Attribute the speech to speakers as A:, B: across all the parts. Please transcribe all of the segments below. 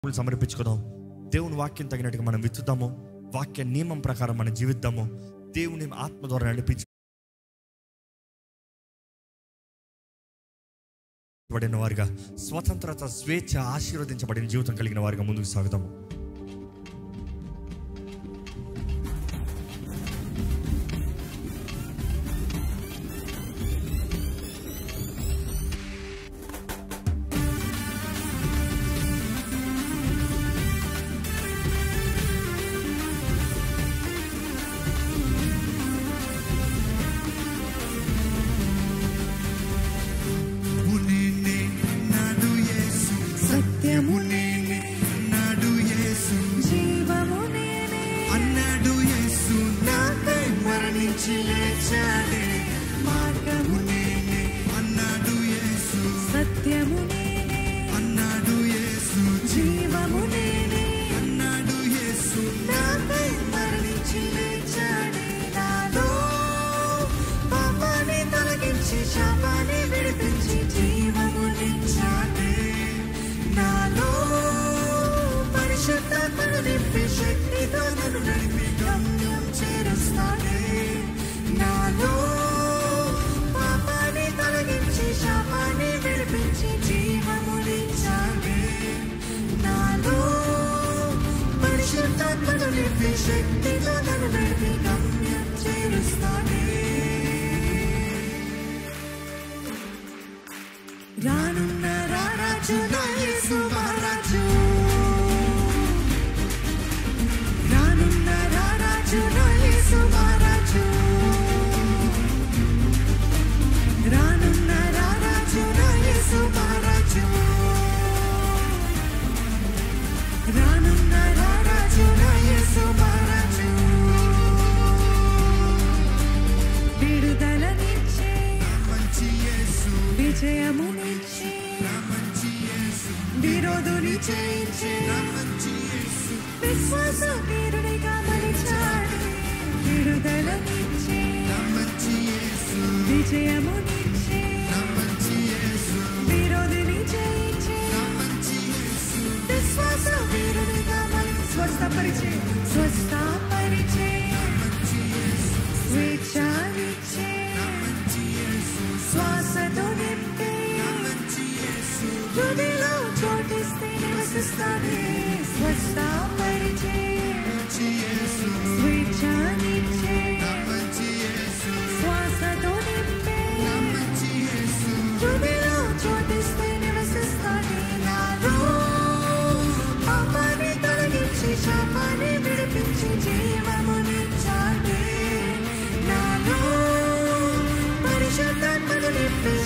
A: సమర్పించుకుందాం దేవుని వాక్యం తగినట్టుగా మనం విత్తుతాము వాక్య నియమం ప్రకారం మనం జీవిద్దాము దేవుని ఆత్మ ద్వారా నడిపించి పడిన వారిగా స్వతంత్రత స్వేచ్ఛ ఆశీర్వదించబడిన జీవితం కలిగిన వారిగా ముందుకు సాగుదాము
B: నేనే నాడు యేసు
C: సత్యము నేనే
B: నాడు యేసు
C: జీవము నేనే
B: అన్నాడు యేసు నాకై మరణించి లేచాడే
C: మార్గము
B: నేనే అన్నాడు యేసు
C: సత్యము నేనే
B: అన్నాడు యేసు
C: జీవము నేనే
B: అన్నాడు యేసు నాకై మరణించి లేచాడే
C: నాలో పాపాన్ని తొలగించి శాపాన్ని విడిపించి జీవమునిచ్చాడే నాలో పరిశుద్ధాత్మను నింపి శక్తితో నన్ను నడిపి గమ్యం చేరుస్తాడే నాలో పాపాన్ని తొలగించి శాపాన్ని విడిపించి జీవమునిచ్చాడే నాలో పరిశుద్ధాత్మను నింపి శక్తితో నన్ను నడిపి గమ్యం చేరుస్తాడే రానున్న రారాజు నా యేసు మహారాజు రానున్న రారాజు నా యేసు మహారాజు రానున్న రారాజు నా యేసు మహారాజు రానున్న రారాజు నా యేసు మహారాజు విడుదలనిచ్చే
B: మంచి యేసు
C: విజయమునిచ్చే
B: మంచి యేసు
C: విరోధుని జయించే
B: మంచి యేసు
C: విశ్వాస వీరుడిగా మలిచాడు విడుదలనిచ్చే
B: మంచి యేసు
C: విజయమునిచ్చే
B: మంచి యేసు
C: విరోధిని జయించే
B: మంచి యేసు
C: విశ్వాస వీరుడిగా మలి స్వస్థపరిచే స్వస్థపరిచే స్వేచ్ఛనిచ్చే శ్వాసతో నింపే హృదయలో చోటిస్తే నివసిస్తాడే స్వస్థపరిచే స్వేచ్ఛనిచ్చే శ్వాసతో నింపే హృదయలో చోటిస్తే నివసిస్తాడే నాలో పాపాన్ని తొలగించి శాపాన్ని విడిపించి జీవమునిచ్చాడే నాలో పరిశుద్ధాత్మను నింపి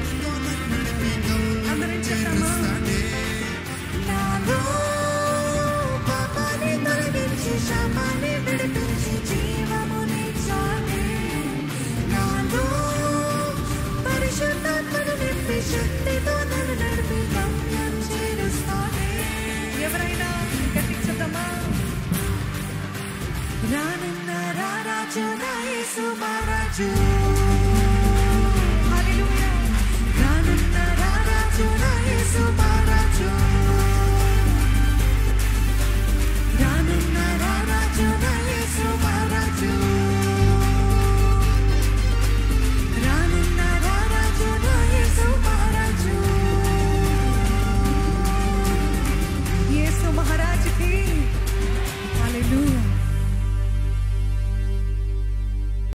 C: అందరం చెప్తామా నాలో పాపాన్ని తొలగించి శాపాన్ని విడిపించి జీవమునిచ్చాడే నాలో పరిశుద్ధాత్మను నింపి శక్తితో నన్ను నడిపి గమ్యం చేరుస్తాడే ఎవరైనా గట్టి చెప్తామా రానున్న రారాజు నా యేసు మహారాజు హల్లెలూయా రానున్న రారాజు నా యేసు మహారాజు రానున్న రారాజు నా యేసు మహారాజు రానున్న రారాజు నా యేసు మహారాజు యేసు మహారాజు